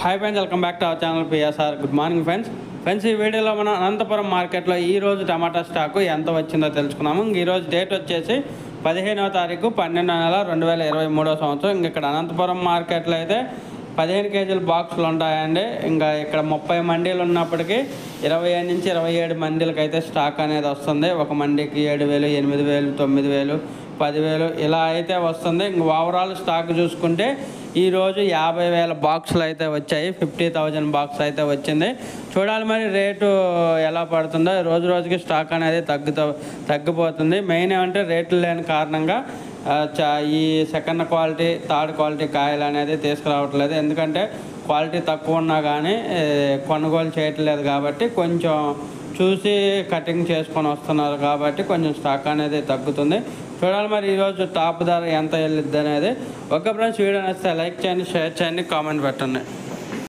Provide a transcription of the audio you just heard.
hi friends welcome back to our channel PSR good morning friends friends ఈ వీడియోలో మనం అనంతపురం మార్కెట్లో ఈ రోజు టమాటా స్టాకు ఎంత వచ్చిందో తెలుసుకున్నాము ఇంక ఈ రోజు డేట్ వచ్చేసి పదిహేనవ తారీఖు పన్నెండో నెల రెండు వేల ఇరవై మూడో సంవత్సరం ఇంక ఇక్కడ అనంతపురం మార్కెట్లో అయితే పదిహేను కేజీల బాక్సులు ఉంటాయండి ఇంకా ఇక్కడ ముప్పై మండీలు ఉన్నప్పటికీ ఇరవై ఐదు నుంచి ఇరవై ఏడు మండీలకి అయితే స్టాక్ అనేది వస్తుంది ఒక మండీకి ఏడు వేలు ఎనిమిది వేలు తొమ్మిది వేలు పదివేలు ఇలా అయితే వస్తుంది ఇంక ఓవరాల్ స్టాక్ చూసుకుంటే ఈరోజు యాభై వేల బాక్సులు అయితే వచ్చాయి ఫిఫ్టీ థౌజండ్ బాక్స్ అయితే వచ్చింది చూడాలి మరి రేటు ఎలా పడుతుందో రోజు రోజుకి స్టాక్ అనేది తగ్గుతూ తగ్గిపోతుంది మెయిన్ ఏమంటే రేట్లు లేని కారణంగా ఆ, చా ఈ సెకండ్ క్వాలిటీ థర్డ్ క్వాలిటీ కాయలు అనేది తీసుకురావట్లేదు ఎందుకంటే క్వాలిటీ తక్కువ ఉన్నా కానీ ఏ, కొనుగోలు చేయట్లేదు కాబట్టి కొంచెం చూసి కటింగ్ చేసుకొని వస్తున్నారు కాబట్టి కొంచెం స్టాక్ అనేది తగ్గుతుంది చూడాలి మరి ఈరోజు టాప్ ధర ఎంత వెళ్ళిద్ది అనేది ఒక ఫ్రెండ్స్ వీడియో నచ్చితే లైక్ చేయండి షేర్ చేయండి కామెంట్ పెట్టండి